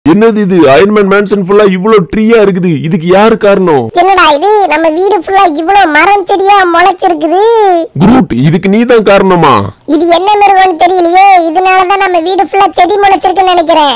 என்னது இது Iron Man mansion ஃபுல்லா இவ்ளோ ட்ரீயா இருக்குது இதுக்கு யாரு காரணம் என்னடா இது நம்ம வீடு ஃபுல்லா இவ்வளவு மரம் செடியா முளைச்சிருக்குது குரூட் இதுக்கு நீ தான் காரணமா இது என்ன மிருகம்னு தெரியலையே இதனாலதான் நம்ம வீடு ஃபுல்லா செடி முளைச்சிருக்குன்னு நினைக்கிறேன்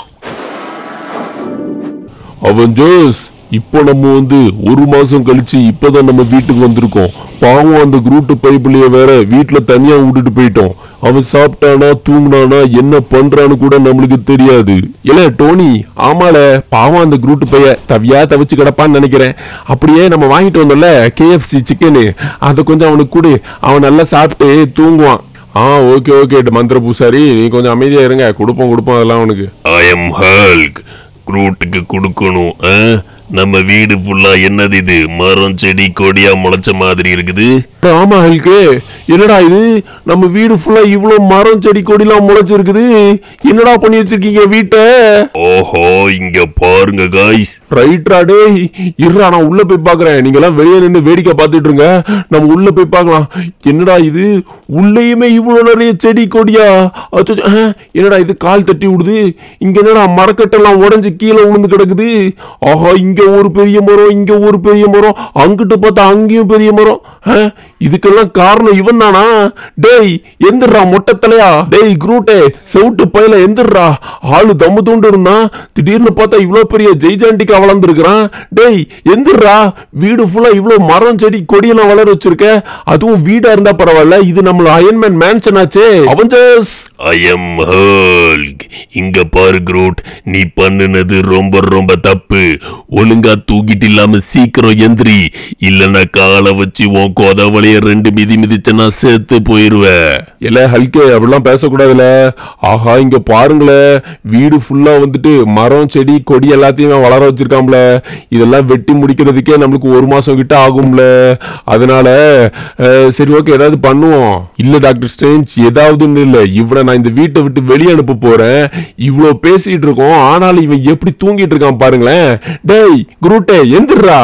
அவெஞ்சர்ஸ் இப்போ நம்ம வந்து ஒரு மாசம் கழிச்சு இப்பதான் நம்ம வீட்டுக்கு வந்திருக்கோம் பாவம் அந்த குரூட்டு பைப்புலயே வேற வீட்டுல தனியா விட்டுட்டு போயிட்டோம் அவன் சாப்பிட்டானா தூங்குனானா என்ன பண்றான்னு கூட நம்மளுக்கு தெரியாது இல்ல டோனி ஆமால பாவம் அந்த குரூட்டு பைய தவியா தவிச்சு கிடப்பான்னு நினைக்கிறேன் அப்படியே நம்ம வாங்கிட்டு வந்தோம்ல கேஎஃப்சி சிக்கனு அதை கொஞ்சம் அவனுக்கு கொடு அவன் நல்லா சாப்பிட்டு தூங்குவான் ஆ ஓகே ஓகே மந்திர பூசாரி நீ கொஞ்சம் அமைதியா இருங்க கொடுப்போம் கொடுப்போம் அதெல்லாம் அவனுக்கு ஐ எம் ஹல்க் குரூட்டுக்கு கொடுக்கணும் ஆ? நம்ம வீடு ஃபுல்லா என்னது இது மரம் செடி கொடியா முளைச்ச மாதிரி இருக்குது ஆமா ஹல்கே என்னடா இது நம்ம வீடு ஃபுல்லா இவ்வளவு மரம் செடி கொடிலாம் முளைச்சிருக்குது என்னடா பண்ணி வச்சிருக்கீங்க வீட்டை ஓஹோ இங்க பாருங்க காய்ஸ் ரைட்ரா டேய் இருடா நான் உள்ள போய் பாக்குறேன் நீங்க எல்லாம் வெளியே நின்று வேடிக்கை பார்த்துட்டு இருங்க நம்ம உள்ள போய் பார்க்கலாம் என்னடா இது உள்ளேயுமே இவ்வளவு நிறைய செடி கொடியா அச்சோ, அஹ், என்னடா இது கால் தட்டி விடுது இங்க என்னடா மரக்கட்டெல்லாம் உடைஞ்சு கீழே விழுந்து கிடக்குது ஆஹா இங்க ஒரு பெரிய மரம் இங்க ஒரு பெரிய மரம் அங்கிட்டு பார்த்தா அங்கேயும் பெரிய மரம் அஹ், இதுக்கெல்லாம் காரணம் இவன் தானா டேய் எந்திரா மொட்டை தலையா டேய் குரூட்டே செவுட்டு பையில எந்திரா ஆளு தம்மு தூண்டு இருந்தான் திடீர்னு பார்த்தா இவ்வளவு பெரிய ஜெய்ஜாண்டிக்கா வளர்ந்துருக்கிறான் டேய் எந்திரா வீடு ஃபுல்லா இவ்வளவு மரம் செடி கொடியெல்லாம் வளர வச்சிருக்க அதுவும் வீடா இருந்தா பரவாயில்ல இது நம்மள அயன்மேன் மேன்ஷன் ஆச்சே அவஞ்சர்ஸ் ஐ எம் ஹல்க் இங்க பாரு குரூட் நீ பண்ணுனது ரொம்ப ரொம்ப தப்பு ஒழுங்கா தூக்கிட்டு இல்லாம சீக்கிரம் எந்திரி இல்லனா காலை வச்சு உன் கொதவளைய ரெண்டு மிதி மிதிச்சனா செத்து போயிருவேன் இல்ல ஹல்கே அப்படிலாம் பேசக்கூடாதுல ஆஹா இங்க பாருங்களேன் வீடு ஃபுல்லா வந்துட்டு மரம் செடி கொடி எல்லாத்தையுமே வளர வச்சிருக்காம்ல இதெல்லாம் வெட்டி முடிக்கிறதுக்கே நம்மளுக்கு ஒரு மாசம் கிட்ட ஆகும்ல அதனால அஹ், சரி ஓகே ஏதாவது பண்ணுவோம் இல்ல டாக்டர் ஸ்ட்ரேஞ்ச் ஏதாவதுன்னு இல்ல இவனை நான் இந்த வீட்டை விட்டு வெளியே அனுப்ப போறேன் இவ்வளவு பேசிட்டு இருக்கோம் ஆனாலும் இவன் எப்படி தூங்கிட்டு இருக்கான் பாருங்களேன் டேய் குரூட்டே எந்திரா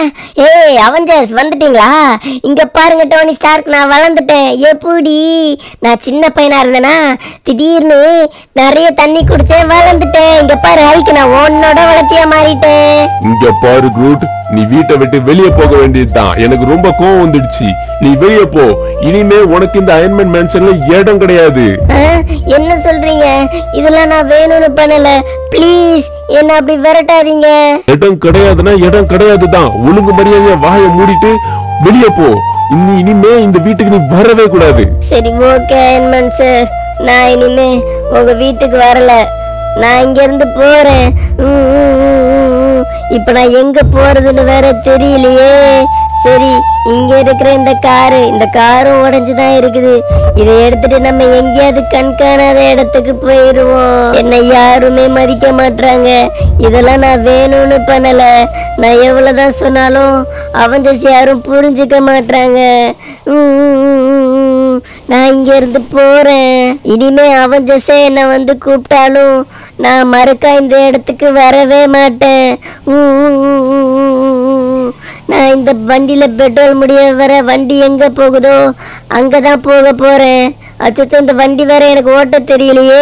ஏய் அவஞ்சர்ஸ் வந்துட்டீங்களா இங்க பாருங்க டோனி ஸ்டார்க் நான் வளர்ந்துட்டேன் எப்படி நான் சின்ன பையனா இருந்தேனா திடீர்னு நிறைய தண்ணி குடிச்சேன் வளர்ந்துட்டேன் இங்க பாரு ஹல்க் நான் உன்னோட வளர்த்தியா மாறிட்டேன் இங்க பாரு குரூட் நீ வீட்டை விட்டு வெளியே போக வேண்டியதுதான் எனக்கு ரொம்ப கோவம் வந்துடுச்சு நீ வெளியே போ இனிமே உனக்கு இந்த அயன்மேன் மேன்ஷன்ல இடம் கிடையாது ஆ, என்ன சொல்றீங்க இதெல்லாம் நான் வேணும்னு பண்ணல ப்ளீஸ் என்ன அப்படி விரட்டாதீங்க இடம் கிடையாதுன்னா இடம் கிடையாதுதான் ஒழுங்கு மரியாதையா வாயை மூடிட்டு வெளியே போ இனி இனிமே இந்த வீட்டுக்கு நீ வரவே கூடாது சரி ஓகே அயன்மேன் சார் நான் இனிமே உங்க வீட்டுக்கு வரல நான் இங்க இருந்து போறேன் ம், ம், ம், ம், ம். இப்ப நான் எங்க போறதுன்னு வேற தெரியலையே சரி இங்க இருக்கிற இந்த காரு இந்த காரும் உடைஞ்சுதான் இருக்குது இதை எடுத்துட்டு நம்ம எங்கேயாவது கண்காணாத இடத்துக்கு போயிருவோம் என்னை யாருமே மதிக்க மாட்றாங்க இதெல்லாம் நான் வேணும்னு பண்ணல நான் எவ்வளவுதான் சொன்னாலும் அவங்க யாரும் புரிஞ்சுக்க மாட்றாங்க ம், ம், ம், ம், ம். நான் இங்க இருந்து போறேன் இனிமே அவன் ஜெசே என்னை வந்து கூப்பிட்டாலும் நான் மறுக்கா இந்த இடத்துக்கு வரவே மாட்டேன் ம், ம், ம், ம், ம், ம், ம். நான் இந்த வண்டியில பெட்ரோல் முடிய வர வண்டி எங்க போகுதோ அங்கதான் போக போறேன் அச்சோ இந்த வண்டி வேற எனக்கு ஓட்ட தெரியலையே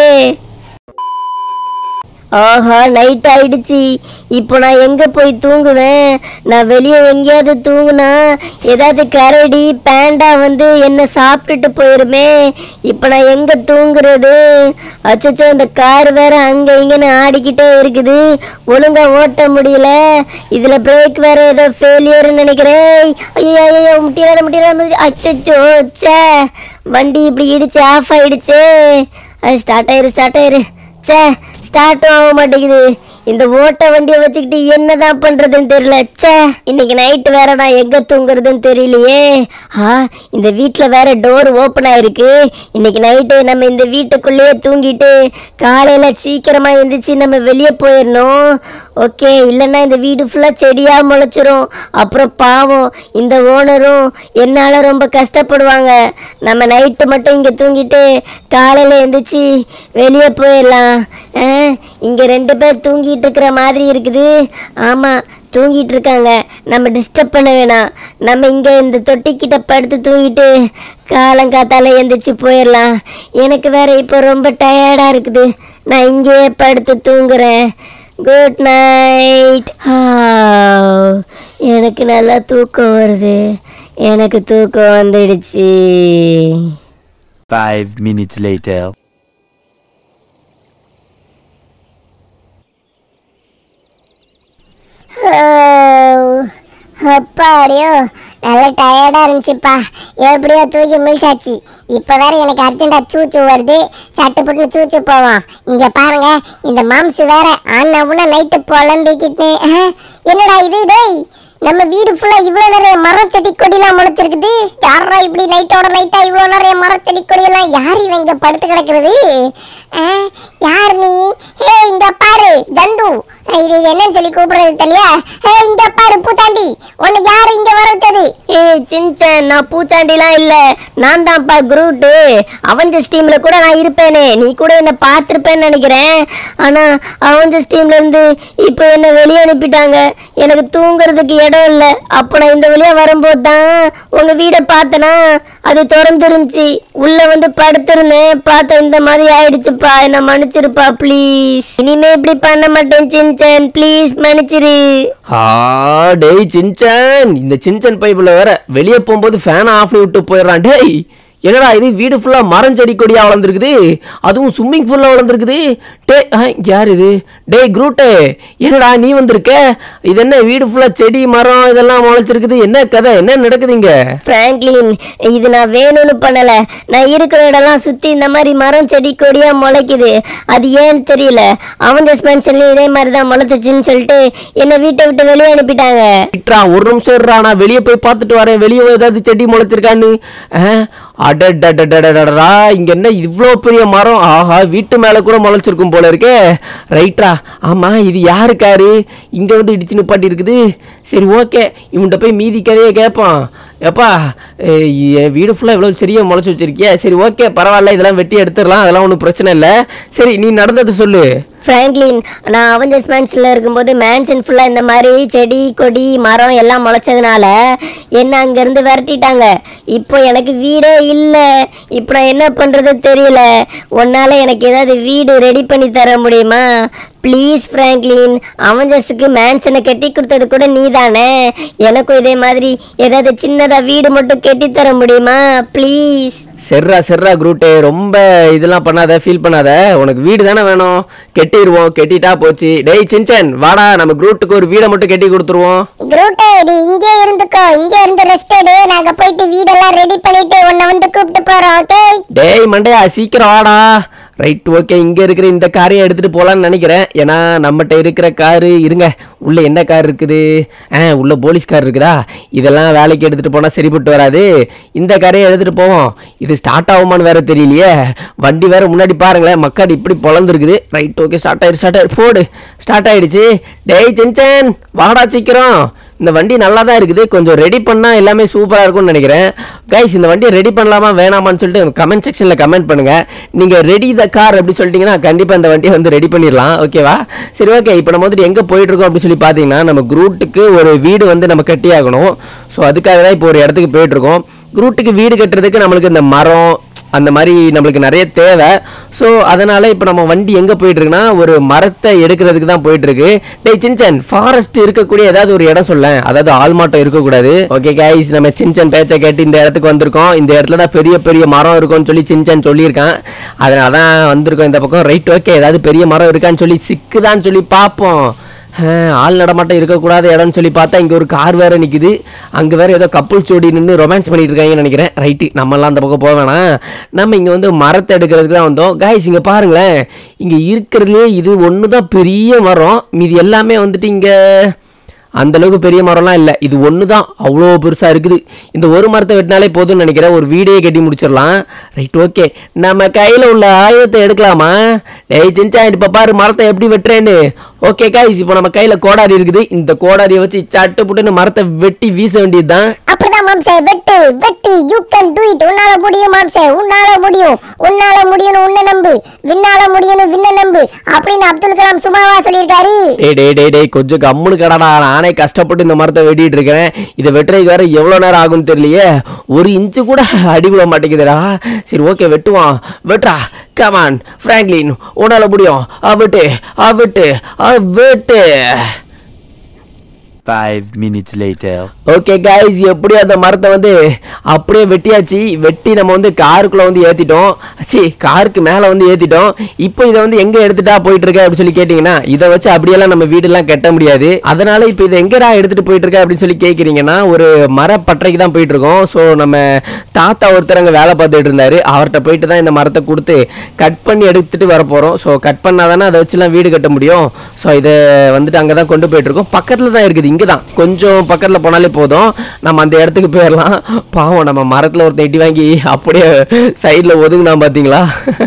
ஆஹா நைட் ஆயிடுச்சு இப்போ நான் எங்க போய் தூங்குவேன் நான் வெளியே எங்கேயாவது தூங்குனா ஏதாவது கரடி பேண்டா வந்து என்ன சாப்பிட்டுட்டு போயிருமே இப்போ நான் எங்க தூங்குறது அச்சச்சோ இந்த கார் வேற அங்க இங்கன்னு ஆடிக்கிட்டே இருக்குது ஒழுங்கா ஓட்ட முடியல இதுல பிரேக் வேற ஏதோ ஃபெயிலியர்னு நினைக்கிறேன் ஐயோ ஐயோ முட்டிடாத முட்டிடாத அச்சச்சோ ச்சே வண்டி இப்படி இடிச்சு ஆஃப் ஆயிடுச்சே அது ஸ்டார்ட் ஆயிரு ஸ்டார்ட் ஆயிரு ச்சே ஸ்டார்ட் ஆக மாட்டேங்குது இந்த ஓட்ட வண்டியை வச்சுக்கிட்டு என்னதான் பண்றதுன்னு தெரியல ச்சே இன்னைக்கு நைட்டு வேற நான் எங்க தூங்குறதுன்னு தெரியலையே ஆ இந்த வீட்டில் வேற டோர் ஓப்பன் ஆயிருக்கு இன்னைக்கு நைட்டு நம்ம இந்த வீட்டுக்குள்ளேயே தூங்கிட்டு காலையில சீக்கிரமா எழுந்திரிச்சு நம்ம வெளியே போயிடணும் ஓகே இல்லைன்னா இந்த வீடு ஃபுல்லாக செடியாக முளைச்சிரும் அப்புறம் பாவம் இந்த ஓனரும் என்னால் ரொம்ப கஷ்டப்படுவாங்க நம்ம நைட்டு மட்டும் இங்கே தூங்கிட்டு காலையில் எழுந்திரிச்சு வெளியே போயிடலாம் இங்கே ரெண்டு பேர் தூங்கிட்டு இருக்கிற மாதிரி இருக்குது ஆமாம் தூங்கிட்டு இருக்காங்க நம்ம டிஸ்டர்ப் பண்ண வேணாம் நம்ம இங்கே இந்த தொட்டிக்கிட்ட படுத்து தூங்கிட்டு காலங்காத்தால எந்திரிச்சு போயிடலாம் எனக்கு வேற இப்போ ரொம்ப டயர்டாக இருக்குது நான் இங்கேயே படுத்து தூங்குறேன் குட் நைட் எனக்கு நல்லா தூக்கம் வருது எனக்கு தூக்கம் வந்துடுச்சு Five minutes later. அப்பாடியோ நல்ல டயர்டா இருந்துச்சுப்பா எப்படியோ தூக்கி மிழ்ச்சாச்சு இப்ப வேற எனக்கு அர்ஜென்டா சூச்சு வருது சட்டு புட்டு சூச்சு போவோம் இங்க பாருங்க இந்த மாம்சு வேற ஆனா உன்ன நைட்டு புலம்பிக்கிட்டு அஹ், என்னடா இது டேய் நம்ம வீடு ஃபுல்லா இவ்வளவு நிறைய மரம் செடி கொடிலாம் முளைச்சிருக்குது யாரா இப்படி நைட்டோட நைட்டா இவ்வளவு நிறைய மரம் செடி கொடியெல்லாம் யார் இவன் இங்க படுத்து கிடக்குறது அஹ், யார் நீ ஹே இங்க பாரு ஜந்து அஹ், இது இது என்னன்னு சொல்லி கூப்பிடுறது தெரியல ஹே இங்க பாரு பூத்தாண்டி உன்னை யாரு இங்க வர வச்சது ஏய் சின்சன் நான் பூச்சாண்டிலாம் இல்ல நான் தான்ப்பா குரூட்டு அவஞ்சஸ் டீம்ல கூட நான் இருப்பேனே நீ கூட என்ன பார்த்துருப்பேன்னு நினைக்கிறேன் ஆனா அவஞ்சஸ் டீம்ல இருந்து இப்போ என்ன வெளியே அனுப்பிட்டாங்க எனக்கு தூங்குறதுக்கு இடம் இல்லை அப்போ நான் இந்த வழியா வரும்போது தான் உங்க வீடை பார்த்தனா அது திறந்துருந்துச்சு உள்ள வந்து படுத்திருந்தேன் பார்த்தா இந்த மாதிரி ஆயிடுச்சுப்பா என்ன மன்னிச்சிருப்பா ப்ளீஸ் இனிமே இப்படி பண்ண மாட்டேன் சின்சன் ப்ளீஸ் மன்னிச்சிரு ஆ டேய் சின்சன் இந்த சின்சன் பைப்புல வேற வெளியே போகும்போது ஃபேன் ஆஃப் விட்டு போயிடுறான் டேய் என்னடா இது வீடு ஃபுல்லா மரம் செடி கொடியா வளர்ந்துருக்குது அதுவும் ஸ்விம்மிங் ஃபுல்லா வளர்ந்துருக்குது டே ஆ, இங்க யார் இது டேய் குரூட்டே என்னடா நீ வந்திருக்க இது என்ன வீடு ஃபுல்லா செடி மரம் இதெல்லாம் முளைச்சிருக்குது என்ன கதை என்ன நடக்குது இங்க பிராங்க்லின் இது நான் வேணும்னு பண்ணல நான் இருக்கிற இடம்லாம் சுத்தி இந்த மாதிரி மரம் செடி கொடியா முளைக்குது அது ஏன்னு தெரியல அவஞ்சஸ் மென்ஷன்லயும் இதே மாதிரி தான் முளைத்துச்சுன்னு சொல்லிட்டு என்னை வீட்டை விட்டு வெளியே அனுப்பிட்டாங்க விட்றா ஒரு நிமிஷம் இருடா நான் வெளியே போய் பார்த்துட்டு வரேன் வெளியே ஏதாவது செடி முளைச்சிருக்கான்னு அடடடடடடடா இங்க என்ன இவ்வளோ பெரிய மரம் ஆஹா வீட்டு மேலே கூட முளைச்சிருக்கும் போல இருக்கே ரைட்ரா ஆமா இது யாருக்காரு இங்க வந்து இடிச்சு நிப்பாட்டி இருக்குது சரி ஓகே இவன்கிட்ட போய் மீதி கதையை கேட்பான் எப்பா ஏய், என் வீடு ஃபுல்லாக இவ்வளோ செடியை முளைச்சி வச்சிருக்கிய சரி ஓகே பரவாயில்ல இதெல்லாம் வெட்டி எடுத்துடலாம் அதெல்லாம் ஒன்றும் பிரச்சனை இல்லை சரி நீ நடந்தது சொல்லு பிராங்க்லின் நான் அவஞ்சஸ் மேன்ஷன்ல இருக்கும்போது மேன்ஷன் ஃபுல்லா இந்த மாதிரி செடி கொடி மரம் எல்லாம் முளைச்சதுனால என்ன அங்கிருந்து விரட்டிட்டாங்க இப்போ எனக்கு வீடே இல்லை இப்போ நான் என்ன பண்றது தெரியல உன்னால எனக்கு ஏதாவது வீடு ரெடி பண்ணி தர முடியுமா ப்ளீஸ் ஃப்ராங்க்லின் அவஞ்சஸுக்கு மேன்ஷனை கட்டி கொடுத்தது கூட நீ தானே எனக்கும் இதே மாதிரி ஏதாவது சின்னதா வீடு மட்டும் கட்டி தர முடியுமா ப்ளீஸ் செர்ரா செர்ரா குரூட்டே ரொம்ப இதெல்லாம் பண்ணாத ஃபீல் பண்ணாத உனக்கு வீடு தானே வேணும் கெட்டிடுவோம் கெட்டிட்டா போச்சு டேய் சின்சன் வாடா நம்ம குரூட்டுக்கு ஒரு வீடை மட்டும் கட்டி கொடுத்துருவோம் குரூட்டே நீ இங்கே இருந்துக்கோ இங்கே இருந்து ரெஸ்ட் எடு நாங்க போயிட்டு வீடெல்லாம் ரெடி பண்ணிட்டு உன்னை வந்து கூப்பிட்டு போறோம் ஓகே டேய் மண்டையா சீக்கிரம் வாடா ரைட் ஓகே இங்கே இருக்கிற இந்த காரையை எடுத்துகிட்டு போகலான்னு நினைக்கிறேன் ஏன்னா நம்மகிட்ட இருக்கிற காரு இருங்க உள்ளே என்ன கார் இருக்குது ஆ உள்ள போலீஸ் கார் இருக்குதா இதெல்லாம் வேலைக்கு எடுத்துகிட்டு போனால் சரிப்பட்டு வராது இந்த காரையை எடுத்துகிட்டு போவோம் இது ஸ்டார்ட் ஆகுமான்னு வேற தெரியலையே வண்டி வேற முன்னாடி பாருங்களேன் மக்கள் இப்படி பொழந்துருக்குது ரைட் ஓகே ஸ்டார்ட் ஆயிடுச்சு ஸ்டார்ட் ஆயிடுச்சு போடு ஸ்டார்ட் ஆயிடுச்சு டேய் சின்சன் வாடா சீக்கிரம் இந்த வண்டி நல்லா தான் இருக்குது கொஞ்சம் ரெடி பண்ணால் எல்லாமே சூப்பராக இருக்கும்னு நினைக்கிறேன் கைஸ் இந்த வண்டியை ரெடி பண்ணலாமா வேணாமான்னு சொல்லிட்டு கமெண்ட் செக்ஷனில் கமெண்ட் பண்ணுங்கள் நீங்கள் ரெடி த கார் அப்படி சொல்லிட்டீங்கன்னா கண்டிப்பாக இந்த வண்டியை வந்து ரெடி பண்ணிடலாம் ஓகேவா சரி ஓகே இப்போ நம்ம வந்துட்டு எங்கே போயிட்டுருக்கோம் அப்படி சொல்லி பார்த்தீங்கன்னா நம்ம குரூட்டுக்கு ஒரு வீடு வந்து நம்ம கட்டி ஆகணும் ஸோ அதுக்காக தான் இப்போ ஒரு இடத்துக்கு போயிட்டுருக்கோம் குரூட்டுக்கு வீடு கட்டுறதுக்கு நம்மளுக்கு இந்த மரம் அந்த மாதிரி நம்மளுக்கு நிறைய தேவை ஸோ அதனால இப்போ நம்ம வண்டி எங்கே போயிட்டு இருக்குன்னா ஒரு மரத்தை எடுக்கிறதுக்கு தான் போயிட்டு இருக்கு டேய் சின்சன் ஃபாரஸ்ட் இருக்கக்கூடிய ஏதாவது ஒரு இடம் சொல்ல அதாவது ஆள்மாட்டம் இருக்கக்கூடாது ஓகே கைஸ் நம்ம சின்சன் பேச்சை கேட்டு இந்த இடத்துக்கு வந்திருக்கோம் இந்த இடத்துல தான் பெரிய பெரிய மரம் இருக்கும்னு சொல்லி சின்சன் சொல்லியிருக்கான் அதனால தான் வந்திருக்கோம் இந்த பக்கம் ரைட் ஓகே ஏதாவது பெரிய மரம் இருக்கான்னு சொல்லி சிக்குதான்னு சொல்லி பார்ப்போம் ஆஹ், ஆள் நடமாட்டம் இருக்கக்கூடாத இடம்னு சொல்லி பார்த்தா இங்கே ஒரு கார் வேற நிற்குது அங்கே வேற ஏதோ கப்புள் ஜோடி நின்று ரொமான்ஸ் பண்ணிட்டு இருக்காங்கன்னு நினைக்கிறேன் ரைட்டு நம்மலாம் அந்த பக்கம் போக வேணாம் நம்ம இங்கே வந்து மரத்தை எடுக்கிறதுக்கு தான் வந்தோம் காய்ஸ் இங்கே பாருங்களேன் இங்கே இருக்கிறதுலே இது ஒன்று தான் பெரிய மரம் மீதி எல்லாமே வந்துட்டு இங்கே அந்த அளவுக்கு பெரிய மரம்லாம் இல்லை இது ஒன்று தான் அவ்வளோ பெருசாக இருக்குது இந்த ஒரு மரத்தை வெட்டினாலே போதும்னு நினைக்கிறேன் ஒரு வீடே கட்டி முடிச்சிடலாம் ரைட் ஓகே நம்ம கையில் உள்ள ஆயுதத்தை எடுக்கலாமா டேய் சின்ச்சா இப்போ பாரு மரத்தை எப்படி வெட்டுறேன்னு ஓகே காய்ஸ் இப்போ நம்ம கையில் கோடாரி இருக்குது இந்த கோடாரியை வச்சு சட்டு புட்டுன்னு மரத்தை வெட்டி வீச வேண்டியது தான் அப்படிதான் மாம்சே வெட்டு வெட்டு யூ கேன் டு இட் உன்னால முடியும் மாம்சே உன்னால முடியும் உன்னால முடியும்னு உன்னை நம்பு விண்ணால முடியும்னு விண்ணை நம்பு அப்படின்னு அப்துல் கலாம் சும்மாவா சொல்லியிருக்காரு டேய் டேய் டேய் டேய் கொஞ்சம் கம்முனு கடடா நானே கஷ்டப்பட்டு இந்த மரத்தை வெட்டிட்டு இருக்கிறேன் இதை வெட்டுறதுக்கு வேற எவ்வளோ நேரம் ஆகும்னு தெரியலையே ஒரு இன்ச்சு கூட அடி விட மாட்டேங்குதுடா சரி ஓகே வெட்டுவான் வெட்டுறா கமான் ஃப்ராங்க்லின் உன்னால முடியும் ஆ வெட்டு ஆ வெட்டு ஆ வெட்டு Five minutes later. Okay guys எப்படியும் அந்த மரத்தை வந்து அப்படியே வெட்டியாச்சு வெட்டி நம்ம வந்து காருக்குள்ள வந்து ஏத்திட்டோம் சி காருக்கு மேல வந்து ஏத்திட்டோம் இப்போ இதை வந்து எங்க எடுத்துட்டா போயிட்டு இருக்க அப்படின்னு சொல்லி கேட்டீங்கன்னா இதை வச்சு அப்படியெல்லாம் நம்ம வீடெல்லாம் கட்ட முடியாது அதனால இப்போ இதை எங்கடா எடுத்துட்டு போயிட்டு இருக்க அப்படின்னு சொல்லி கேட்குறீங்கன்னா ஒரு மரப்பட்டறைக்கு தான் போயிட்டு இருக்கோம் ஸோ நம்ம தாத்தா ஒருத்தர் அங்கே வேலை பார்த்துட்டு இருந்தாரு அவர்கிட்ட போயிட்டு தான் இந்த மரத்தை கொடுத்து கட் பண்ணி எடுத்துட்டு வர போறோம் ஸோ கட் பண்ணாதானே அதை வச்சுலாம் வீடு கட்ட முடியும் ஸோ இதை வந்துட்டு அங்கே தான் கொண்டு போயிட்டு இருக்கோம் பக்கத்தில் தான் இருக்குது இங்கே தான் கொஞ்சம் பக்கத்தில் போனாலே போதும் நம்ம அந்த இடத்துக்கு போயிடலாம் பாவம் நம்ம மரத்தில் ஒருத்தன் இட்டி வாங்கி அப்படியே சைடில் ஒதுங்கினா பார்த்தீங்களா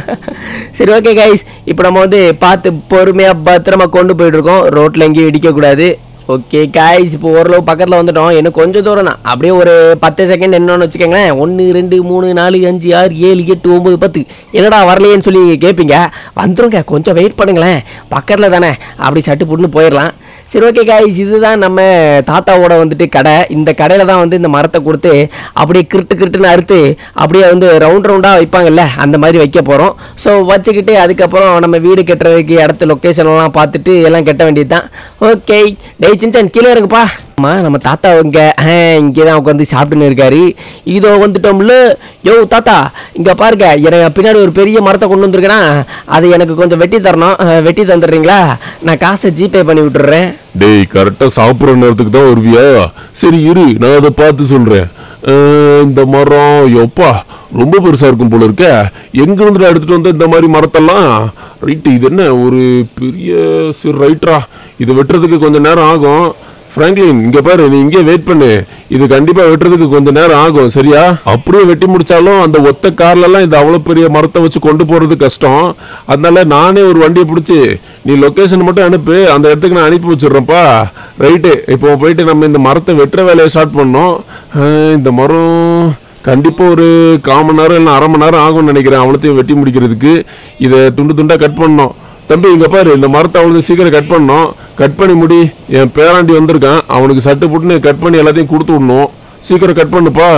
சரி ஓகே கைஸ் இப்போ நம்ம வந்து பார்த்து பொறுமையாக பத்திரமா கொண்டு போயிட்டு இருக்கோம் ரோட்டில் எங்கேயும் இடிக்கக்கூடாது ஓகே காய்ஸ் இப்போ ஓரளவு பக்கத்தில் வந்துட்டோம் இன்னும் கொஞ்சம் தூரம் தான் அப்படியே ஒரு பத்து செகண்ட் என்னன்னு வச்சுக்கோங்களேன் ஒன்று ரெண்டு மூணு நாலு அஞ்சு ஆறு ஏழு எட்டு ஒம்பது பத்து என்னடா வரலையேன்னு சொல்லி கேட்பீங்க வந்துருங்க கொஞ்சம் வெயிட் பண்ணுங்களேன் பக்கத்தில் தானே அப்படி சட்டு புட்டுன்னு போயிடலாம் சரி ஓகே காய்ஸ் இதுதான் நம்ம தாத்தாவோட வந்துட்டு கடை இந்த கடையில் தான் வந்து இந்த மரத்தை கொடுத்து அப்படியே கிருட்டு கிருட்டுன்னு அறுத்து அப்படியே வந்து ரவுண்ட் ரவுண்டாக வைப்பாங்கல்ல அந்த மாதிரி வைக்க போகிறோம் ஸோ வச்சுக்கிட்டு அதுக்கப்புறம் நம்ம வீடு கட்டுறதுக்கு இடத்து லொக்கேஷன்லாம் பார்த்துட்டு எல்லாம் கட்ட வேண்டியது தான் ஓகே டேய் சின்சன் கீழே இருக்குப்பா அம்மா நம்ம தாத்தா இங்கே இங்கே தான் உட்காந்து சாப்பிட்டுன்னு இருக்காரு இதோ வந்துட்டோம்ல யோ தாத்தா இங்கே பாருங்க எனக்கு பின்னாடி ஒரு பெரிய மரத்தை கொண்டு வந்திருக்கேனா அதை எனக்கு கொஞ்சம் வெட்டி தரணும் அஹ், வெட்டி தந்துடுறீங்களா நான் காசை ஜிபே பண்ணி விட்டுறேன் டேய் கரெக்டா சாப்பிடுற நேரத்துக்கு தான் வருவியா சரி இரு நான் அதை பார்த்து சொல்றேன் அஹ், இந்த மரம் எப்பா ரொம்ப பெருசா இருக்கும் போல இருக்க எங்க இருந்து எடுத்துட்டு வந்த இந்த மாதிரி மரத்தெல்லாம் ரைட்டு இது என்ன ஒரு பெரிய சரி ரைட்ரா இதை வெட்டுறதுக்கு கொஞ்சம் நேரம் ஆகும் பிராங்க்லின் இங்க பாரு நீ இங்கே வெயிட் பண்ணு இது கண்டிப்பா வெட்டுறதுக்கு கொஞ்சம் நேரம் ஆகும் சரியா அப்படியே வெட்டி முடிச்சாலும் அந்த ஒத்த கார்ல எல்லாம் இது அவ்வளவு பெரிய மரத்தை வச்சு கொண்டு போறது கஷ்டம் அதனால நானே ஒரு வண்டியை பிடிச்சி நீ லொகேஷன் மட்டும் அனுப்பு அந்த இடத்துக்கு நான் அனுப்பி வச்சிடுறேன்ப்பா ரைட்டு இப்போ போயிட்டு நம்ம இந்த மரத்தை வெட்டுற வேலையை ஸ்டார்ட் பண்ணோம் அஹ் இந்த மரம் கண்டிப்பா ஒரு கால் மணி நேரம் இல்லை அரை மணி நேரம் ஆகும்னு நினைக்கிறேன் அவ்வளோத்தையும் வெட்டி முடிக்கிறதுக்கு இதை துண்டு துண்டா கட் பண்ணோம் தம்பி இங்க பாரு இந்த மரத்தை அவ்வளவு சீக்கிரம் கட் பண்ணோம் கட் பண்ணி முடி என் பேராண்டி வந்திருக்கான் அவனுக்கு சட்டு புட்டுன்னு கட் பண்ணி எல்லாத்தையும் கொடுத்து விடணும் சீக்கிரம் கட் பண்ணுப்பா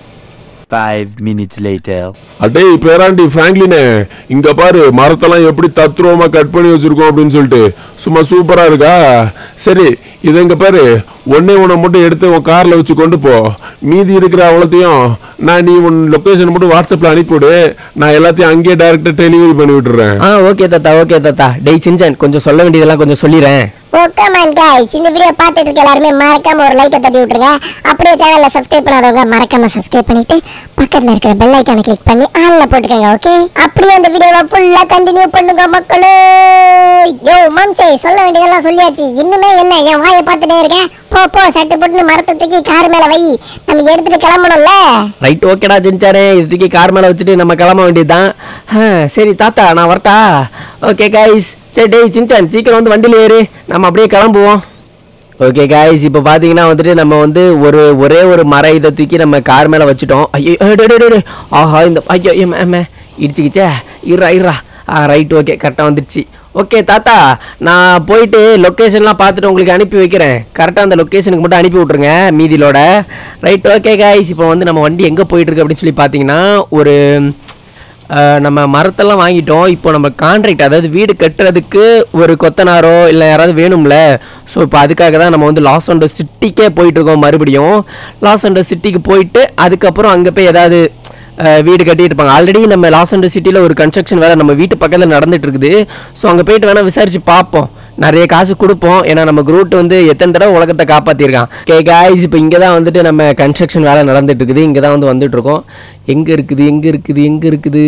Five minutes later. அடே பேராண்டி பிராங்க்லினே இங்க பாரு மரத்தெல்லாம் எப்படி தத்ரூபமா கட் பண்ணி வச்சிருக்கோம் அப்படின்னு சொல்லிட்டு சும்மா சூப்பரா இருக்கா சரி இதை இங்க பாரு ஒன்னே ஒண்ணை மட்டும் எடுத்து உன் கார்ல வச்சு கொண்டு போ மீதி இருக்கிற அவ்வளோத்தையும் நான் நீ உன் லொகேஷன் மட்டும் வாட்ஸ்அப்ல அனுப்பிவிடு நான் எல்லாத்தையும் அங்கேயே டைரக்டா டெலிவரி பண்ணி விட்டுறேன் ஆ ஓகே தாத்தா ஓகே தாத்தா டேய் சின்சன் கொஞ்சம் சொல்ல வேண்டியதெல்லாம் கொஞ்சம் சொல்லிடுறேன் ஓகே மேன் காய்ஸ் இந்த வீடியோ பார்த்துட்டு இருக்க எல்லாருமே மறக்காம ஒரு லைக்கை தட்டி விட்டுருங்க அப்படியே சேனல்ல சப்ஸ்கிரைப் பண்ணாதவங்க மறக்காம சப்ஸ்கிரைப் பண்ணிட்டு பக்கத்துல இருக்கிற பெல் ஐக்கானை கிளிக் பண்ணி ஆன்ல போட்டுக்கோங்க ஓகே அப்படியே அந்த வீடியோவை ஃபுல்லா கண்டினியூ பண்ணுங்க மக்களே யோ மம்சே சொல்ல வேண்டியதெல்லாம் சொல்லியாச்சு இன்னுமே என்ன என் வாயை பார்த்துட்டே இருக்கேன் போ போ சட்டு போட்டு மரத்தை தூக்கி கார் மேல வை நம்ம எடுத்துட்டு கிளம்பணும்ல ரைட் ஓகேடா சின்சானே இது தூக்கி கார் மேலே வச்சுட்டு நம்ம கிளம்ப வேண்டியதுதான் ஆ, சரி தாத்தா நான் வரட்டா ஓகே கைஸ் சரி டேய் சின்சான் சீக்கிரம் வந்து வண்டியில் ஏறு நம்ம அப்படியே கிளம்புவோம் ஓகே காய்ஸ் இப்போ பார்த்தீங்கன்னா வந்துட்டு நம்ம வந்து ஒரு ஒரே ஒரு மர இதை தூக்கி நம்ம கார் மேலே வச்சுட்டோம் ஐயோ ஏ, டே, டே, டே, டே. ஆஹா இந்த ஐயோ ஏ, மே, மே. இடிச்சுக்கிச்சே இருறா இருறா ஆ ரைட் ஓகே கரெக்டாக வந்துடுச்சு ஓகே தாத்தா நான் போயிட்டு லொக்கேஷன்லாம் பார்த்துட்டு உங்களுக்கு அனுப்பி வைக்கிறேன் கரெக்டாக அந்த லொக்கேஷனுக்கு மட்டும் அனுப்பி விட்ருங்க மீதிலோட ரைட் ஓகே காய்ஸ் இப்போ வந்து நம்ம வண்டி எங்கே போயிட்டுருக்கு அப்படின்னு சொல்லி பார்த்தீங்கன்னா ஒரு அஹ், நம்ம மரத்தெல்லாம் வாங்கிட்டோம் இப்போ நம்ம கான்ட்ராக்ட் அதாவது வீடு கட்டுறதுக்கு ஒரு கொத்தனாரோ இல்லை யாராவது வேணும்ல ஸோ இப்போ அதுக்காக தான் நம்ம வந்து லாஸ் அண்ட் சிட்டிக்கே போயிட்டுருக்கோம் மறுபடியும் லாஸ் அண்ட் சிட்டிக்கு போயிட்டு அதுக்கப்புறம் அங்கே போய் ஏதாவது அஹ், வீடு கட்டிட்டு இருப்பாங்க ஆல்ரெடி நம்ம லாஸ் அண்ட் சிட்டியில் ஒரு கன்ஸ்ட்ரக்ஷன் வேலை நம்ம வீட்டு பக்கத்தில் நடந்துட்டு இருக்குது ஸோ அங்கே போயிட்டு வேணால் விசாரிச்சு பார்ப்போம் நிறைய காசு கொடுப்போம் ஏன்னா நம்ம குரூட் வந்து எத்தனை தடவை உலகத்தை காப்பாற்றிருக்கான் கே காய்ஸ் இப்போ இங்கே தான் வந்துட்டு நம்ம கன்ஸ்ட்ரக்ஷன் வேலை நடந்துட்டு இருக்குது இங்கே தான் வந்து வந்துட்டு இருக்கோம் எங்கே இருக்குது எங்கே இருக்குது எங்கே இருக்குது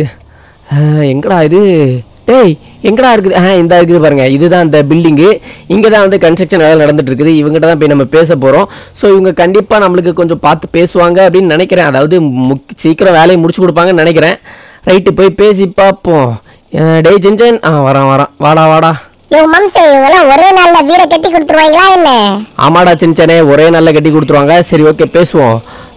ஆஹ், எங்கடா இது டேய் எங்கடா இருக்குது ஆ இந்த இருக்குது பாருங்க இதுதான் இந்த பில்டிங்கு இங்கே தான் வந்து கன்ஸ்ட்ரக்ஷன் வேலை நடந்துட்டு இருக்குது இவங்ககிட்ட தான் போய் நம்ம பேச போகிறோம் ஸோ இவங்க கண்டிப்பாக நம்மளுக்கு கொஞ்சம் பார்த்து பேசுவாங்க அப்படின்னு நினைக்கிறேன் அதாவது முக் சீக்கிரம் வேலையை முடிச்சு கொடுப்பாங்கன்னு நினைக்கிறேன் ரைட்டு போய் பேசி பார்ப்போம் அஹ், டேய் ஜென்ஜன் ஆ வரான் வரான் வாடா வாடா யோ மம்சே இவங்கெல்லாம் ஒரே நாள்ல வீடை கட்டி கொடுத்துருவாங்களா என்ன ஆமாடா சின்சனே ஒரே நாளில் கட்டி கொடுத்துருவாங்க சரி ஓகே பேசுவோம்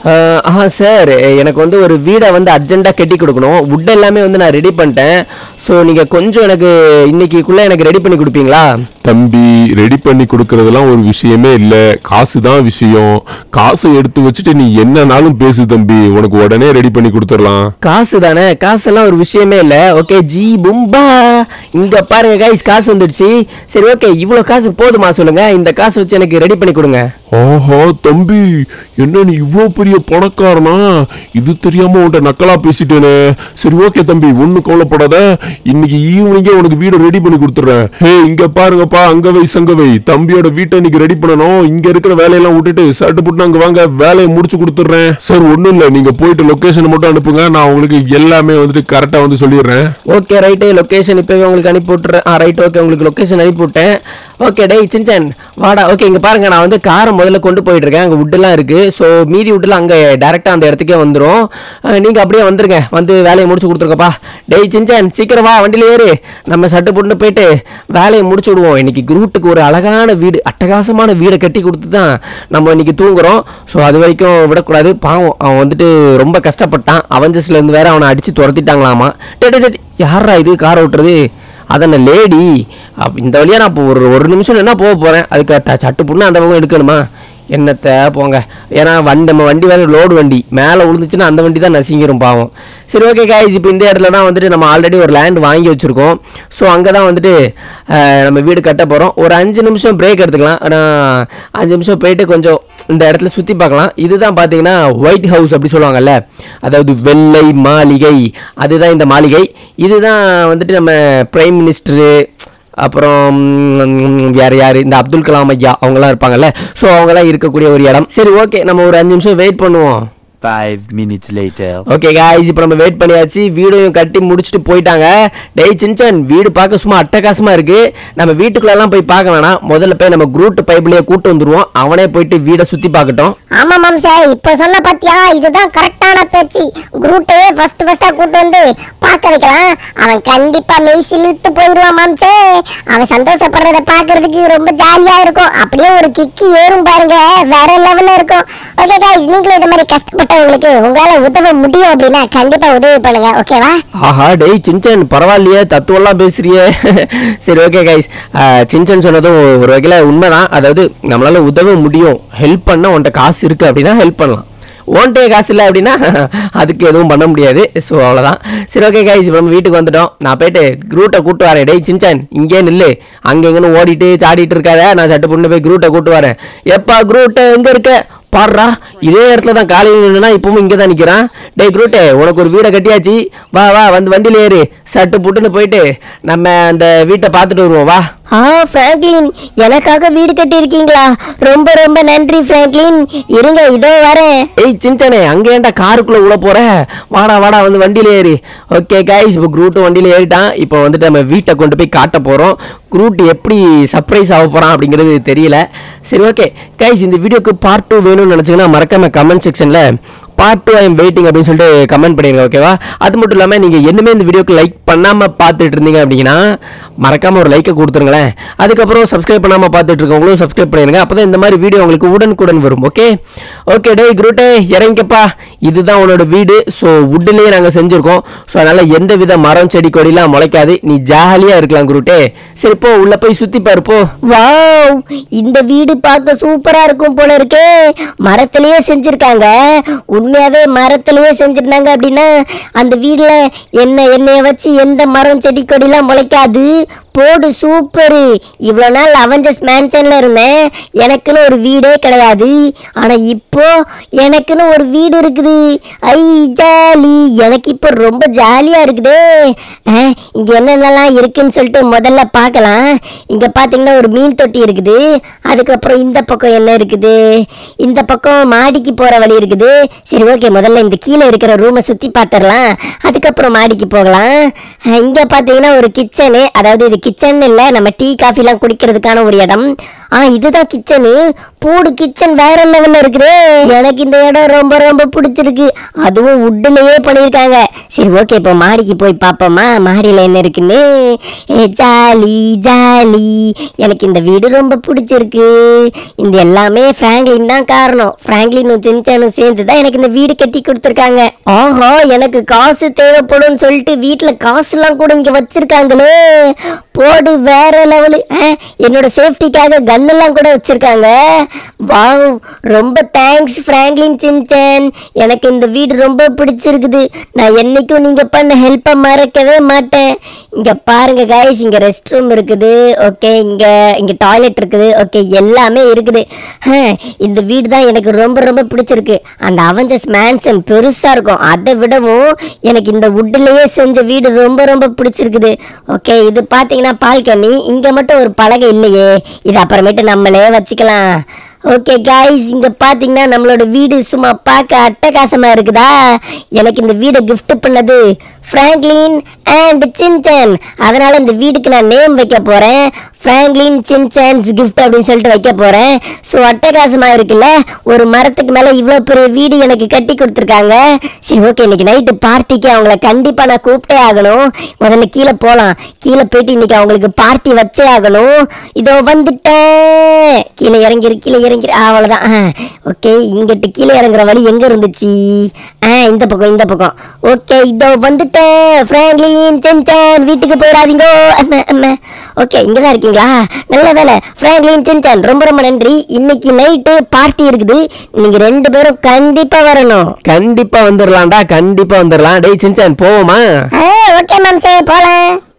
அஹ், ஆ சார் எனக்கு வந்து ஒரு வீடை வந்து அர்ஜென்ட்டாக கட்டி கொடுக்கணும் wood எல்லாமே வந்து நான் ரெடி பண்ணிட்டேன் ஸோ நீங்கள் கொஞ்சம் எனக்கு இன்னைக்குள்ளே எனக்கு ரெடி பண்ணி கொடுப்பீங்களா தம்பி ரெடி பண்ணி கொடுக்கறதெல்லாம் ஒரு விஷயமே இல்ல காசு தான் விஷயம் காசை எடுத்து வச்சுட்டு நீ என்னனாலும் பேசு தம்பி உனக்கு உடனே ரெடி பண்ணி கொடுத்துடலாம் காசு தானே காசெல்லாம் ஒரு விஷயமே இல்லை ஓகே ஜி பும்பா இங்கே பாருங்க கைஸ் காசு வந்துடுச்சு சரி ஓகே இவ்வளோ காசு போதுமா சொல்லுங்க இந்த காசு வச்சு எனக்கு ரெடி பண்ணி கொடுங்க ஆஹா தம்பி என்ன நீ இவ்வளோ பெரிய பணக்காரனா இது தெரியாம உன்கிட்ட நக்கலா பேசிட்டேனே சரி ஓகே தம்பி ஒண்ணு கவலைப்படாத இன்னைக்கு ஈவினிங்கே உனக்கு வீடை ரெடி பண்ணி கொடுத்துறேன் ஹே இங்க பாருங்கப்பா அங்க வை சங்க வை தம்பியோட வீட்டை இன்னைக்கு ரெடி பண்ணணும் இங்க இருக்கிற வேலையெல்லாம் விட்டுட்டு சட்டு புட்டு அங்க வாங்க வேலையை முடிச்சு கொடுத்துட்றேன் சார் ஒண்ணும் இல்ல நீங்க போயிட்டு லொகேஷன் மட்டும் அனுப்புங்க நான் உங்களுக்கு எல்லாமே வந்துட்டு கரெக்டா வந்து சொல்லிடுறேன் ஓகே ரைட்டு லொக்கேஷன் இப்போவே உங்களுக்கு அனுப்பி விட்றேன் ஆ ரைட் ஓகே உங்களுக்கு லொக்கேஷன் அனுப்பி விட்டேன் ஓகே டேய் சின்சன் வாடா ஓகே இங்கே பாருங்க நான் வந்து காரை முதல்ல கொண்டு போயிட்டு இருக்கேன் அங்கே வுட்டெல்லாம் இருக்கு ஸோ மீதி வுட்டெல்லாம் அங்கே டேரெக்டாக அந்த இடத்துக்கே வந்துடும் நீங்கள் அப்படியே வந்துருங்க வந்து வேலையை முடிச்சு கொடுத்துருக்கப்பா டேய் சின்சன் சீக்கிரம் வா வண்டியில் ஏறு நம்ம சட்டு போட்டு போயிட்டு வேலையை முடிச்சு விடுவோம் இன்னைக்கு குரூட்டுக்கு ஒரு அழகான வீடு அட்டகாசமான வீடை கட்டி கொடுத்து தான் நம்ம இன்னைக்கு தூங்குறோம் ஸோ அது வரைக்கும் விடக்கூடாது பாவம் அவன் வந்துட்டு ரொம்ப கஷ்டப்பட்டான் அவஞ்சஸ்ல இருந்து வேற அவனை அடிச்சு துரத்திட்டாங்களாமா டே டே, டே யாரா இது கார் ஓட்டுறது அதன லேடி இந்த வழியா நான் இப்போ ஒரு ஒரு நிமிஷம் என்ன போக போறேன் அதுக்கு ட- சட்டு புண்ணு அந்த பக்கம் எடுக்கணுமா என்னத்த போங்க ஏன்னா வண்டி நம்ம வண்டி வேற லோடு வண்டி மேலே விழுந்துச்சுன்னா அந்த வண்டி தான் நசிங்கிரும் பாவம் சரி ஓகே காய்ஸ் இப்போ இந்த இடத்துல தான் வந்துட்டு நம்ம ஆல்ரெடி ஒரு லேண்ட் வாங்கி வச்சுருக்கோம் ஸோ அங்கே தான் வந்துட்டு அஹ், நம்ம வீடு கட்ட போகிறோம் ஒரு அஞ்சு நிமிஷம் பிரேக் எடுத்துக்கலாம் ஆனால் அஞ்சு நிமிஷம் போயிட்டு கொஞ்சம் இந்த இடத்துல சுற்றி பார்க்கலாம் இதுதான் பார்த்தீங்கன்னா ஒயிட் ஹவுஸ் அப்படி சொல்லுவாங்கல்ல அதாவது வெள்ளை மாளிகை அதுதான் இந்த மாளிகை இதுதான் வந்துட்டு நம்ம பிரைம் மினிஸ்டரு அப்புறம் ம், வேற யாரு இந்த அப்துல் கலாம் ஐயா அவங்கெல்லாம் இருப்பாங்கல்ல ஸோ அவங்கெல்லாம் இருக்கக்கூடிய ஒரு இடம் சரி ஓகே நம்ம ஒரு அஞ்சு நிமிஷம் வெயிட் பண்ணுவோம் Five minutes later. Okay guys இப்போ நம்ம வெயிட் பண்ணியாச்சு வீடையும் கட்டி முடிச்சுட்டு போயிட்டாங்க டேய் சின்சன் வீடு பார்க்க சும்மா அட்டகாசமா இருக்கு நம்ம வீட்டுக்குள்ளெல்லாம் போய் பார்க்க வேணாம் முதல்ல போய் நம்ம குரூட் பைப்லயே கூட்டு வந்துருவோம் அவனே போயிட்டு வீடை சுத்தி பார்க்கட்டும் ஆமா மாம்சே இப்ப சொன்ன பாத்தியா இதுதான் கரெக்டான பேச்சு குரூட்டையே ஃபர்ஸ்ட் ஃபர்ஸ்டா கூட்டு வந்து பார்க்க வைக்கலாம் அவன் கண்டிப்பா மெய் சிலுத்து போயிடுவான் மாம்சே அவன் சந்தோஷப்படுறத பாக்குறதுக்கு ரொம்ப ஜாலியா இருக்கும் அப்படியே ஒரு கிக்கி ஏறும் பாருங்க வேற லெவல்ல இருக்கும் ஓகே गाइस நீங்களும் இந்த மாதிரி கஷ்டப்பட்டவங்களுக்கு உங்களால உதவ முடியும் அப்படின்னா கண்டிப்பா உதவி பண்ணுங்க ஓகேவா ஆஹா டேய் சின்சன் பரவாயில்லையே தத்துவம்லாம் பேசுறியே சரி ஓகே கைஸ் சின்சன் சொன்னதும் ஒரு வகையில் உண்மைதான் அதாவது நம்மளால உதவ முடியும் ஹெல்ப் பண்ண உன்கிட்ட காசு இருக்கு அப்படின்னா ஹெல்ப் பண்ணலாம் ஓன்ட்டே காசு இல்லை அப்படின்னா அதுக்கு எதுவும் பண்ண முடியாது ஸோ அவ்வளோதான் சரி ஓகே கைஸ் இப்போ நம்ம வீட்டுக்கு வந்துட்டோம் நான் போயிட்டு குரூட்டை கூட்டு வரேன் டேய் சின்சான் இங்கே நில்லு அங்கே எங்கன்னு ஓடிட்டு சாடிட்டு இருக்காத நான் சட்டு பொண்ணு போய் குரூட்டை கூட்டு வரேன் எப்பா குரூட்டை எங்கே இருக்க பாடுறா இதே இடத்துல தான் காலையில் நின்றுனா இப்பவும் இங்கே தான் நிற்கிறான் டேய் குரூட்டே உனக்கு ஒரு வீடை கட்டியாச்சு வா வா வந்து வண்டியில் ஏறு சட்டு புட்டுன்னு போயிட்டு நம்ம அந்த வீட்டை பார்த்துட்டு வருவோம் வா ஆ பிராங்க்லின் எனக்காக வீடு கட்டியிருக்கீங்களா ரொம்ப ரொம்ப நன்றி பிராங்க்லின் இருங்க இதோ வரேன் ஏய் சின்சனே அங்கே ஏன்டா காருக்குள்ளே உள்ள போற வாடா வாடா வந்து வண்டியில் ஏறி ஓகே கைஸ் இப்போ குரூட்டு வண்டியில் ஏறிட்டான் இப்போ வந்துட்டு நம்ம வீட்டை கொண்டு போய் காட்ட போகிறோம் குரூட் எப்படி சர்ப்ரைஸ் ஆக போகிறான் அப்படிங்கிறது தெரியல சரி ஓகே கைஸ் இந்த வீடியோக்கு பார்ட் டூ வேணும்னு நினச்சிங்கன்னா மறக்காம கமெண்ட் செக்ஷனில் பார்ட் டூ ஐம் வெயிட்டிங் அப்படின்னு சொல்லிட்டு கமெண்ட் பண்ணிடுங்க ஓகேவா அது மட்டும் இல்லாமல் நீங்கள் என்னமே இந்த வீடியோக்கு லைக் பண்ணாமல் பார்த்துட்டு இருந்தீங்க அப்படின்னா மறக்காமல் ஒரு லைக்கை கொடுத்துருங்களேன் அதுக்கப்புறம் சப்ஸ்கிரைப் பண்ணாமல் பார்த்துட்டு இருக்கவங்களும் சப்ஸ்கிரைப் பண்ணிடுங்க அப்போ தான் இந்த மாதிரி வீடியோ உங்களுக்கு உடனுக்குடன் வரும் ஓகே ஓகே டேய் குரூட்டே இறங்கிக்கப்பா இதுதான் உன்னோட வீடு ஸோ வுட்லேயே நாங்கள் செஞ்சுருக்கோம் ஸோ அதனால் எந்த வித மரம் செடி கொடிலாம் முளைக்காது நீ ஜாலியாக இருக்கலாம் குரூட்டே சரி போ உள்ளே போய் சுற்றி பாருப்போ வாவ் இந்த வீடு பார்க்க சூப்பரா இருக்கும் போல இருக்கே மரத்திலேயே செஞ்சிருக்காங்க உண்மையாவே மரத்திலேயே செஞ்சிருந்தாங்க அப்படின்னா அந்த வீட்ல என்ன என்னைய வச்சு எந்த மரம் செடி கொடிலாம் முளைக்காது போடு சூப்பரு இவ்வளோ நாள் அவஞ்சஸ் மேன்ஷன்ல இருந்தேன் எனக்குன்னு ஒரு வீடே கிடையாது ஆனா இப்போ எனக்குன்னு ஒரு வீடு இருக்குது ஐ ஜாலி எனக்கு இப்போ ரொம்ப ஜாலியா இருக்குதே அஹ், இங்க என்னென்னலாம் இருக்குன்னு சொல்லிட்டு முதல்ல பார்க்கலாம் இங்க பாத்தீங்கன்னா ஒரு மீன் தொட்டி இருக்குது அதுக்கப்புறம் இந்த பக்கம் என்ன இருக்குது இந்த பக்கம் மாடிக்கு போற வழி இருக்குது சரி ஓகே முதல்ல இந்த கீழே இருக்கிற ரூமை சுத்தி பார்த்துடலாம் அதுக்கப்புறம் மாடிக்கு போகலாம் அஹ், இங்க பாத்தீங்கன்னா ஒரு கிச்சனு அதாவது இது கிச்சன் இல்ல நம்ம டீ காஃபிலாம் குடிக்கிறதுக்கான ஒரு இடம் ஆ இதுதான் கிச்சனு பூடு கிச்சன் வேற லெவல்ல இருக்குது எனக்கு இந்த இடம் ரொம்ப ரொம்ப பிடிச்சிருக்கு அதுவும் உட்டுலயே பண்ணியிருக்காங்க சரி ஓகே இப்போ மாடிக்கு போய் பார்ப்போமா மாடியில என்ன இருக்குன்னு ஏ ஜாலி ஜாலி எனக்கு இந்த வீடு ரொம்ப பிடிச்சிருக்கு இந்த எல்லாமே பிராங்க்லின் தான் காரணம் பிராங்க்லினும் சின்சானும் சேர்ந்து தான் எனக்கு இந்த வீடு கட்டி கொடுத்துருக்காங்க ஆஹா எனக்கு காசு தேவைப்படும்னு சொல்லிட்டு வீட்டுல காசுலாம் கூட இங்க வச்சிருக்காங்களே போடு வேற லெவலு என்னோட சேஃப்டிக்காக கன்னெல்லாம் கூட வச்சிருக்காங்க வாவ் ரொம்ப தேங்க்ஸ் பிராங்க்லின் சின்சன் எனக்கு இந்த வீடு ரொம்ப பிடிச்சிருக்குது நான் என்னைக்கும் நீங்க பண்ண ஹெல்ப்பை மறக்கவே மாட்டேன் இங்க பாருங்க கைஸ் இங்க ரெஸ்ட் ரூம் இருக்குது ஓகே இங்க இங்க டாய்லெட் இருக்குது ஓகே எல்லாமே இருக்குது ஹம், இந்த வீடு தான் எனக்கு ரொம்ப ரொம்ப பிடிச்சிருக்கு அந்த அவஞ்சஸ் மேன்சன் பெருசா இருக்கும் அதை விடவும் எனக்கு இந்த வுட்லயே செஞ்ச வீடு ரொம்ப ரொம்ப பிடிச்சிருக்குது ஓகே இது பாத்தீங்கன்னா பால்கனி இங்க மட்டும் ஒரு பலகை இல்லையே இது அப்புறமேட்டு நம்மளே வச்சுக்கலாம் ஓகே காய்ஸ் இங்க பாத்தீங்கன்னா நம்மளோட வீடு சும்மா பார்க்க அட்டகாசமா இருக்குதா எனக்கு இந்த வீடை gift பண்ணது பிராங்க்லின் அண்ட் சின்சன் அதனால இந்த வீடுக்கு நான் நேம் வைக்க போறேன் பிராங்க்லின் சின்சன்ஸ் gift அப்படின்னு சொல்லிட்டு வைக்க போறேன் ஸோ அட்டகாசமா இருக்குல்ல ஒரு மரத்துக்கு மேல இவ்வளோ பெரிய வீடு எனக்கு கட்டி கொடுத்துருக்காங்க சரி ஓகே இன்னைக்கு நைட்டு பார்ட்டிக்கு அவங்கள கண்டிப்பா நான் கூப்பிட்டே ஆகணும் முதல்ல கீழே போலாம் கீழே போயிட்டு இன்னைக்கு அவங்களுக்கு பார்ட்டி வச்சே ஆகணும் இதோ வந்துட்டேன் கீழே இறங்கிரு கீழே இறங்கிரு ஆ, அவ்வளவுதான் ஓகே இங்கிட்டு கீழே இறங்குற வழி எங்க இருந்துச்சு ஆ இந்த பக்கம் இந்த பக்கம் ஓகே இதோ வந்துட்டேன் பிராங்க்லின் சின்சான் வீட்டுக்கு போயிடாதீங்க அம்மா அம்மா ஓகே இங்க தான் இருக்கீங்களா நல்ல வேலை பிராங்க்லின் சின்சான் ரொம்ப ரொம்ப நன்றி இன்னைக்கு நைட்டு பார்ட்டி இருக்குது நீங்க ரெண்டு பேரும் கண்டிப்பா வரணும் கண்டிப்பா வந்துடலாம்டா கண்டிப்பா வந்துடலாம் டேய் சின்சான் போவோமா ஓகே மாம்சே போலாம்